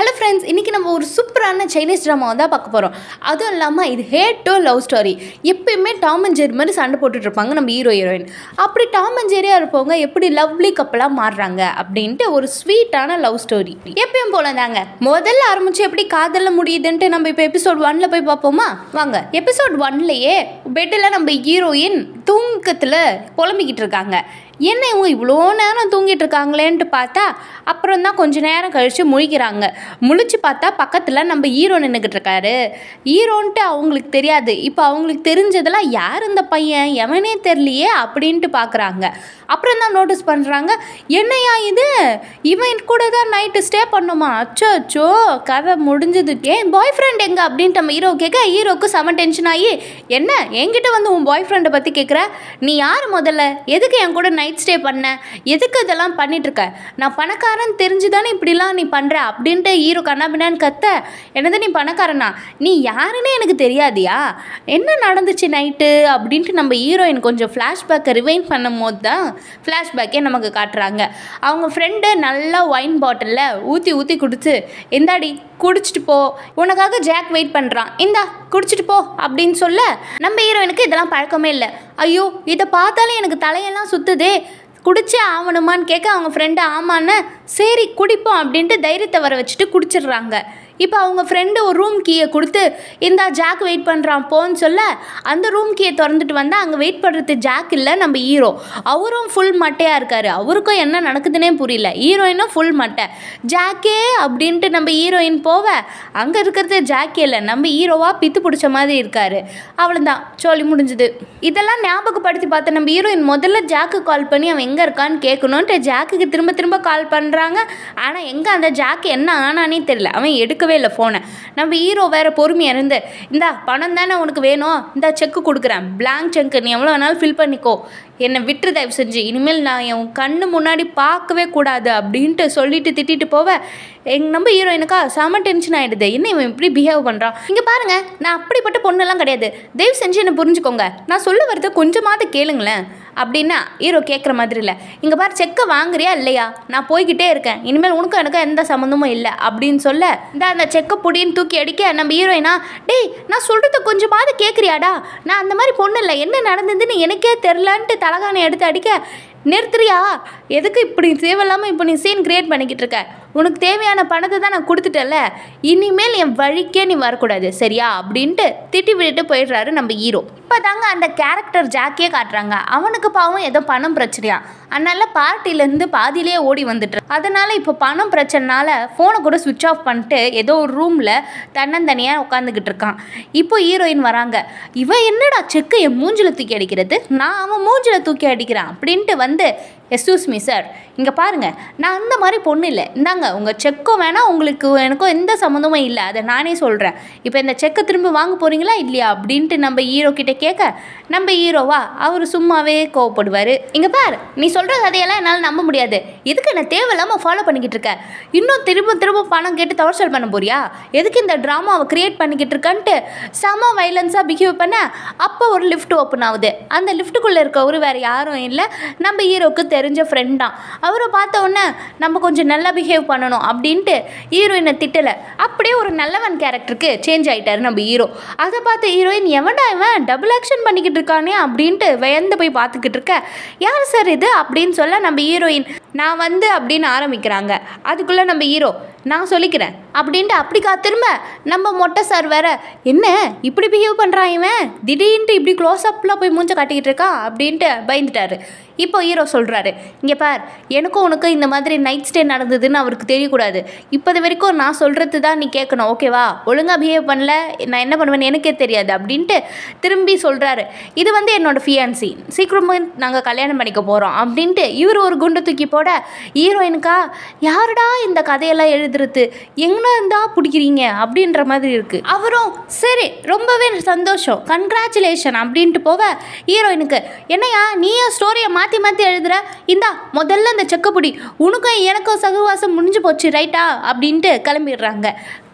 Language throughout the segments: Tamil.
ஹலோ ஃப்ரெண்ட்ஸ் இன்றைக்கி நம்ம ஒரு சூப்பரான சைனீஸ் ட்ராமாவை தான் பார்க்க போகிறோம் அதுவும் இல்லாமல் இது ஹேட் டு லவ் ஸ்டோரி எப்பயுமே டாம் அண்ட் ஜெரி மாதிரி சண்டை போட்டுட்டு இருப்பாங்க நம்ம ஹீரோ ஹீரோயின் அப்படி டாம் அண்ட் ஜெரியாக இருப்பவங்க எப்படி லவ்லி கப்பலாக மாறுறாங்க அப்படின்ட்டு ஒரு ஸ்வீட்டான லவ் ஸ்டோரி எப்பயும் போல தாங்க முதல்ல ஆரம்பிச்சு எப்படி காதலில் முடியுதுன்ட்டு நம்ம இப்போ எபிசோட் ஒன்ல போய் பார்ப்போமா வாங்க எபிசோட் ஒன்லேயே பெட்டில் நம்ம ஹீரோயின் தூக்கத்தில் புலம்பிக்கிட்டு இருக்காங்க என்ன இவங்க இவ்வளோ நேரம் தூங்கிட்டு இருக்காங்களேன்ட்டு பார்த்தா அப்புறம் தான் கொஞ்ச நேரம் கழித்து முழிக்கிறாங்க முழிச்சு பார்த்தா பக்கத்தில் நம்ம ஹீரோ நின்றுக்கிட்டு இருக்காரு ஹீரோன்ட்டு அவங்களுக்கு தெரியாது இப்போ அவங்களுக்கு தெரிஞ்சதெல்லாம் யார் இந்த பையன் எவனே தெரியலையே அப்படின்ட்டு பார்க்குறாங்க அப்புறம் தான் நோட்டீஸ் பண்ணுறாங்க என்னையா இது இவன் கூட தான் நைட்டு ஸ்டே பண்ணுமா அச்சோ அச்சோ கதை முடிஞ்சது ஏன் பாய் ஃப்ரெண்ட் எங்க அப்படின்ட்டு நம்ம ஹீரோ கேட்க ஹீரோக்கு செம டென்ஷன் ஆகி என்ன என்கிட்ட வந்து உன் பாய் ஃப்ரெண்டை பற்றி கேட்குற நீ யார் முதல்ல எதுக்கு என் கூட நைட் ஸ்டே பண்ண எதுக்கு இதெல்லாம் பண்ணிட்டு இருக்க நான் பணக்காரன் தெரிஞ்சு தானே இப்படிலாம் நீ பண்ணுற அப்படின்ட்டு ஹீரோ கண்ணாபின்னான்னு கத்த என்னது நீ பணக்காரனா நீ யாருன்னே எனக்கு தெரியாதியா என்ன நடந்துச்சு நைட்டு அப்படின்ட்டு நம்ம ஹீரோயின் கொஞ்சம் ஃப்ளாஷ்பேக்கை ரிவைன் பண்ணும் போது தான் ஃப்ளாஷ்பேக்கே நமக்கு காட்டுறாங்க அவங்க ஃப்ரெண்டு நல்லா ஒயின் பாட்டிலில் ஊற்றி ஊற்றி குடிச்சு இந்தாடி குடிச்சிட்டு போ உனக்காக ஜாக் வெயிட் பண்ணுறான் இந்தா குடிச்சிட்டு போ அப்படின்னு சொல்ல நம்ம ஹீரோயினுக்கு இதெல்லாம் பழக்கமே இல்லை ஐயோ இதை பார்த்தாலே எனக்கு தலையெல்லாம் சுத்துதே குடிச்சே ஆகணுமான்னு கேட்க அவங்க ஃப்ரெண்டு ஆமான்னு சரி குடிப்போம் அப்படின்ட்டு தைரியத்தை வர வச்சுட்டு குடிச்சிடுறாங்க இப்போ அவங்க ஃப்ரெண்டு ஒரு ரூம் கீயை கொடுத்து இந்தா ஜாக் வெயிட் பண்ணுறான் போன்னு சொல்ல அந்த ரூம் கீயை திறந்துட்டு வந்தால் அங்கே வெயிட் பண்ணுறது ஜாக் இல்லை நம்ம ஹீரோ அவரும் ஃபுல் மட்டையாக இருக்கார் அவருக்கும் என்ன நடக்குதுன்னே புரியல ஹீரோயினும் ஃபுல் மட்டை ஜாக்கே அப்படின்ட்டு நம்ம ஹீரோயின் போவ அங்கே இருக்கிறது ஜாக்கே இல்லை நம்ம ஹீரோவாக பித்து பிடிச்ச மாதிரி இருக்காரு அவ்வளோதான் சோழி முடிஞ்சுது இதெல்லாம் ஞாபகப்படுத்தி பார்த்த நம்ம ஹீரோயின் முதல்ல ஜாக்கு கால் பண்ணி அவன் எங்கே இருக்கான்னு கேட்கணுன்ட்டு ஜாக்குக்கு திரும்ப திரும்ப கால் பண்ணுறாங்க ஆனால் எங்கே அந்த ஜாக்கு என்ன ஆனானே தெரியல அவன் எடுக்கவே இல்லை ஃபோனை நம்ம ஹீரோ வேற பொறுமையாக இருந்து இந்தா பணம் தானே உனக்கு வேணும் இந்த செக்கு கொடுக்குறேன் பிளாங்க் செக்கு நீ எவ்வளோ வேணாலும் ஃபில் பண்ணிக்கோ என்னை விட்டுரு தயவு செஞ்சு இனிமேல் நான் என் கண்ணு முன்னாடி பார்க்கவே கூடாது அப்படின்ட்டு சொல்லிட்டு திட்டிட்டு போவ எங் நம்ம ஹீரோயினுக்கா செம டென்ஷன் ஆகிடுது என்ன இவன் இப்படி பிஹேவ் பண்ணுறான் இங்கே பாருங்க நான் அப்படிப்பட்ட பொண்ணெல்லாம் கிடையாது தயவு செஞ்சு என்னை புரிஞ்சுக்கோங்க நான் சொல்ல வரத கொஞ்சமாவது கேளுங்களேன் அப்படின்னா ஹீரோ கேட்குற மாதிரி இல்லை இங்கே பாரு செக்கை வாங்குறியா இல்லையா நான் போய்கிட்டே இருக்கேன் இனிமேல் உனக்கும் எனக்கும் எந்த சம்மந்தமும் இல்லை அப்படின்னு சொல்ல இந்த அந்த செக்கை பொடின்னு தூக்கி அடிக்க நம்ம ஹீரோயினா டேய் நான் சொல்கிறத கொஞ்சமாவது கேட்குறியாடா நான் அந்த மாதிரி பொண்ணு இல்லை என்ன நடந்ததுன்னு எனக்கே தெரிலன்ட்டு தலகானை எடுத்து அடிக்க நிறுத்துறியா எதுக்கு இப்படி தேவையில்லாமல் இப்போ நீ சீன் கிரியேட் பண்ணிக்கிட்டு இருக்க உனக்கு தேவையான பணத்தை தான் நான் கொடுத்துட்டேன்ல இனிமேல் என் வழிக்கே நீ வரக்கூடாது சரியா அப்படின்ட்டு திட்டி விட்டுட்டு போயிடுறாரு நம்ம ஹீரோ இப்போ தாங்க அந்த கேரக்டர் ஜாக்கியே காட்டுறாங்க அவனுக்கு பாவம் ஏதோ பணம் பிரச்சனையா அதனால பார்ட்டிலேருந்து பாதியிலே ஓடி வந்துட்டு அதனால இப்போ பணம் பிரச்சனைனால ஃபோனை கூட சுவிட்ச் ஆஃப் பண்ணிட்டு ஏதோ ஒரு ரூமில் தன்னந்தனியாக உட்காந்துக்கிட்டு இருக்கான் இப்போ ஹீரோயின் வராங்க இவன் என்னடா செக்கு என் மூஞ்சில் தூக்கி அடிக்கிறது நான் அவன் மூஞ்சில் தூக்கி அடிக்கிறான் அப்படின்ட்டு வந்து எஸ்யூஸ் மீ சார் இங்கே பாருங்கள் நான் அந்த மாதிரி பொண்ணு இல்லை இந்தாங்க உங்கள் செக்கும் வேணால் உங்களுக்கு எனக்கும் எந்த சம்மந்தமும் இல்லை அதை நானே சொல்கிறேன் இப்போ இந்த செக்கை திரும்ப வாங்க போகிறீங்களா இல்லையா அப்படின்ட்டு நம்ம ஹீரோ கிட்ட கேட்க நம்ம ஹீரோவா அவர் சும்மாவே கோவப்படுவார் இங்கே பார் நீ சொல்கிற கதையெல்லாம் என்னால் நம்ப முடியாது எதுக்கு நான் தேவையில்லாமல் ஃபாலோ பண்ணிக்கிட்டு இருக்க இன்னும் திரும்ப திரும்ப பணம் கேட்டு தவறுசல் பண்ண போறியா எதுக்கு இந்த ட்ராமாவை க்ரியேட் பண்ணிக்கிட்டு இருக்கன்ட்டு செம வைலன்ஸாக பிஹேவ் பண்ண அப்போ ஒரு லிஃப்ட் ஓப்பன் ஆகுது அந்த லிஃப்ட்டுக்குள்ளே இருக்கவர் வேறு யாரும் இல்லை நம்ம ஹீரோவுக்கு தெரிஞ்ச ஃப்ரெண்ட் தான் அவரை பார்த்த உடனே நம்ம கொஞ்சம் நல்லா பிஹேவ் பண்ணணும் அப்படின்ட்டு ஹீரோயினை திட்டலை அப்படியே ஒரு நல்லவன் கேரக்டருக்கு சேஞ்ச் ஆகிட்டாரு நம்ம ஹீரோ அதை பார்த்து ஹீரோயின் எவன்டா இவன் டபுள் ஆக்ஷன் பண்ணிக்கிட்டு இருக்கானே அப்படின்ட்டு வியந்து போய் பார்த்துக்கிட்டு இருக்க யார் சார் இது அப்படின்னு சொல்ல நம்ம ஹீரோயின் நான் வந்து அப்படின்னு ஆரம்பிக்கிறாங்க அதுக்குள்ளே நம்ம ஹீரோ நான் சொல்லிக்கிறேன் அப்படின்ட்டு அப்படிக்கா திரும்ப நம்ம மொட்டை சார் வேற என்ன இப்படி பிஹேவ் பண்ணுறான் இவன் திடீர்னு இப்படி க்ளோஸ் அப்பில் போய் மூஞ்ச காட்டிக்கிட்டு இருக்கான் அப்படின்ட்டு பயந்துட்டாரு இப்போ ஹீரோ சொல்கிறாரு இங்கே பார் எனக்கும் உனக்கு இந்த மாதிரி நைட் ஸ்டே நடந்ததுன்னு அவருக்கு தெரியக்கூடாது இப்போது வரைக்கும் நான் சொல்கிறது தான் நீ கேட்கணும் ஓகேவா ஒழுங்காக பிஹேவ் பண்ணல நான் என்ன பண்ணுவேன்னு எனக்கே தெரியாது அப்படின்ட்டு திரும்பி சொல்கிறாரு இது வந்து என்னோட ஃபியான்சி சீக்கிரமாக நாங்கள் கல்யாணம் பண்ணிக்க போகிறோம் அப்படின்ட்டு இவர் ஒரு குண்டு தூக்கி போட ஹீரோயினுக்கா யாருடா இந்த கதையெல்லாம் எழுதுறது எங்கே இருந்தா பிடிக்கிறீங்க அப்படின்ற மாதிரி இருக்குது அவரும் சரி ரொம்பவே சந்தோஷம் கங்க்ராச்சுலேஷன் அப்படின்ட்டு போவ ஹீரோயினுக்கு என்னையா நீயே ஸ்டோரியை மாற்றி மாற்றி எழுதுற இந்தா முதல்ல இந்த செக்கப்புடி உனக்கும் எனக்கும் சகவாசம் முடிஞ்சு போச்சு ரைட்டா அப்படின்ட்டு கிளம்பிடுறாங்க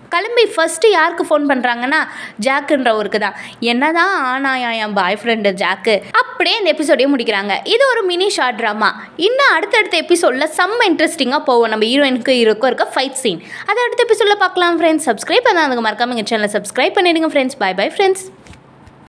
கிளம்பி ஃபஸ்ட்டு யாருக்கு ஃபோன் பண்ணுறாங்கன்னா ஜாக்குன்றவருக்கு தான் என்னதான் ஆனாயா என் பாய் ஃப்ரெண்டு ஜாக்கு அப்படியே இந்த எபிசோடையும் முடிக்கிறாங்க இது ஒரு மினி ஷார்ட் ட்ராமா இன்னும் அடுத்தடுத்த எபிசோடில் செம்ம இன்ட்ரெஸ்டிங்காக போகும் நம்ம ஹீரோயினுக்கு ஹீரோக்கும் இருக்க ஃபைட் சீன் அதை அடுத்த எபிசோடில் பார்க்கலாம் ஃப்ரெண்ட்ஸ் சப்ஸ்கிரைப் பண்ணாதவங்க மறக்காம எங்கள் சேனலை சப்ஸ்கிரைப் பண்ணிடுங்க ஃப்ரெண்ட்ஸ் பை பை ஃப்ரெண்ட்ஸ்